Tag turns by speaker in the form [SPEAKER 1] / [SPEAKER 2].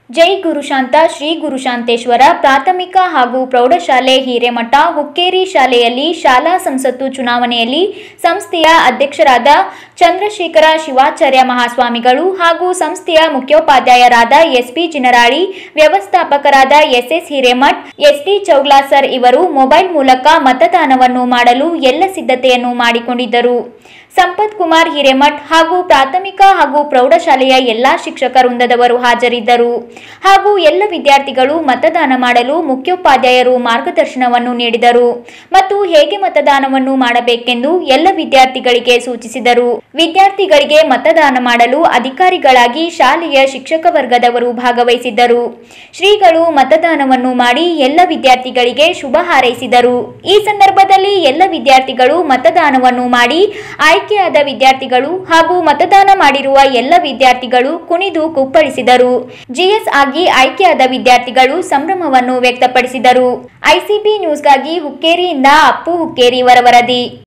[SPEAKER 1] ಜೈ ಗುರುಶಾಂತ ಶ್ರೀ ಗುರುಶಾಂತೇಶ್ವರ ಪ್ರಾಥಮಿಕ ಹಾಗೂ ಪ್ರೌಢಶಾಲೆ ಹಿರೇಮಠ ಹುಕ್ಕೇರಿ ಶಾಲೆಯಲ್ಲಿ ಶಾಲಾ ಸಂಸತ್ತು ಚುನಾವಣೆಯಲ್ಲಿ ಸಂಸ್ಥೆಯ ಅಧ್ಯಕ್ಷರಾದ ಚಂದ್ರಶೇಖರ ಶಿವಾಚಾರ್ಯ ಮಹಾಸ್ವಾಮಿಗಳು ಹಾಗೂ ಸಂಸ್ಥೆಯ ಮುಖ್ಯೋಪಾಧ್ಯಾಯರಾದ ಎಸ್ಪಿ ಚಿನರಾಳಿ ವ್ಯವಸ್ಥಾಪಕರಾದ ಎಸ್ಎಸ್ ಹಿರೇಮಠ್ ಎಸ್ಡಿ ಚೌಗ್ಲಾಸರ್ ಇವರು ಮೊಬೈಲ್ ಮೂಲಕ ಮತದಾನವನ್ನು ಮಾಡಲು ಎಲ್ಲ ಸಿದ್ಧತೆಯನ್ನು ಮಾಡಿಕೊಂಡಿದ್ದರು ಸಂಪತ್ ಕುಮಾರ್ ಹಿರೇಮಠ್ ಹಾಗೂ ಪ್ರಾಥಮಿಕ ಹಾಗೂ ಪ್ರೌಢಶಾಲೆಯ ಎಲ್ಲಾ ಶಿಕ್ಷಕ ವೃಂದದವರು ಹಾಜರಿದ್ದರು ಹಾಗೂ ಎಲ್ಲ ವಿದ್ಯಾರ್ಥಿಗಳು ಮತದಾನ ಮಾಡಲು ಮುಖ್ಯೋಪಾಧ್ಯಾಯರು ಮಾರ್ಗದರ್ಶನವನ್ನು ನೀಡಿದರು ಮತ್ತು ಹೇಗೆ ಮತದಾನವನ್ನು ಮಾಡಬೇಕೆಂದು ಎಲ್ಲ ವಿದ್ಯಾರ್ಥಿಗಳಿಗೆ ಸೂಚಿಸಿದರು ವಿದ್ಯಾರ್ಥಿಗಳಿಗೆ ಮತದಾನ ಮಾಡಲು ಅಧಿಕಾರಿಗಳಾಗಿ ಶಾಲೆಯ ಶಿಕ್ಷಕ ವರ್ಗದವರು ಭಾಗವಹಿಸಿದ್ದರು ಶ್ರೀಗಳು ಮತದಾನವನ್ನು ಮಾಡಿ ಎಲ್ಲ ವಿದ್ಯಾರ್ಥಿಗಳಿಗೆ ಶುಭ ಹಾರೈಸಿದರು ಈ ಸಂದರ್ಭದಲ್ಲಿ ಎಲ್ಲ ವಿದ್ಯಾರ್ಥಿಗಳು ಮತದಾನವನ್ನು ಮಾಡಿ ಆಯ್ಕೆಯಾದ ವಿದ್ಯಾರ್ಥಿಗಳು ಹಾಗೂ ಮತದಾನ ಮಾಡಿರುವ ಎಲ್ಲ ವಿದ್ಯಾರ್ಥಿಗಳು ಕುಣಿದು ಕುಪ್ಪಳಿಸಿದರು ಜಿಎಸ್ ಆಗಿ ಆಯ್ಕೆಯಾದ ವಿದ್ಯಾರ್ಥಿಗಳು ಸಂಭ್ರಮವನ್ನು ವ್ಯಕ್ತಪಡಿಸಿದರು ಐಸಿಬಿ ನ್ಯೂಸ್ಗಾಗಿ ಹುಕ್ಕೇರಿಯಿಂದ ಅಪ್ಪು ಹುಕ್ಕೇರಿ ವರವರದಿ